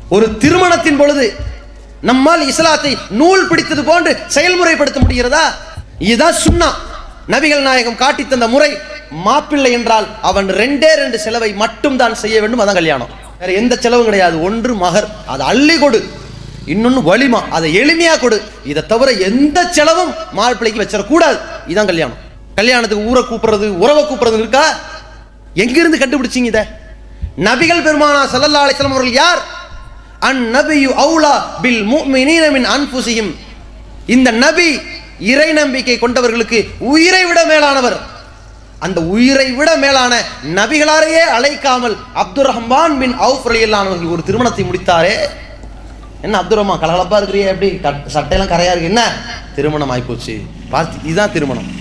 ஒரு திருமணத்தின் பொழுது நம்மால் இஸ்லாத்தை நூல் பிடித்தது போன்று செயல்முறைப்படுத்த முடிகிறதா இதுதான் சுன்னா நபிகள் நாயகம் காட்டி தந்த முறை மாப்பிள்ளை என்றால் அவன் ரெண்டே ரெண்டு செலவை மட்டும் தான் செய்ய வேண்டும் அதான் கல்யாணம் வேற எந்த செலவும் கிடையாது ஒன்று மகர் அதை அள்ளி கொடு இன்னொன்னு வலிமா அதை எளிமையா கொடு இதை தவிர எந்த செலவும் மாப்பிள்ளைக்கு வச்சிடக்கூடாது இதான் கல்யாணம் கல்யாணத்துக்கு ஊரை கூப்பிடுறது உறவை கூப்பிடுறது இருக்கா எங்கிருந்து கண்டுபிடிச்சீங்க இதை நபிகள் பெருமானா ஸல்லல்லாஹு அலைஹி வஸல்லம் அவர்கள் யார் அன் நபியு அவுலா பில் முஃமினீன மின் அன்ஃபுசிஹிம் இந்த நபி இறை நம்பிக்கை கொண்டவர்களுக்கு உயிரை விட மேலானவர் அந்த உயிரை விட மேலான நபிகளாரையே அழைக்காமல் அப்துர் ரஹ்மான் பின் அவுஃப் ரலியல்லாஹு ஒரு திருமணத்தை முடித்தாரே என்ன அப்துல் ரஹ்மான் கலகலப்பா இருக்கிறியே எப்படி கட்- சட்டையெல்லாம் கரையா இருக்கு என்ன திருமணம் ஆயிப்போச்சு பார்த்து இதுதான் திருமணம்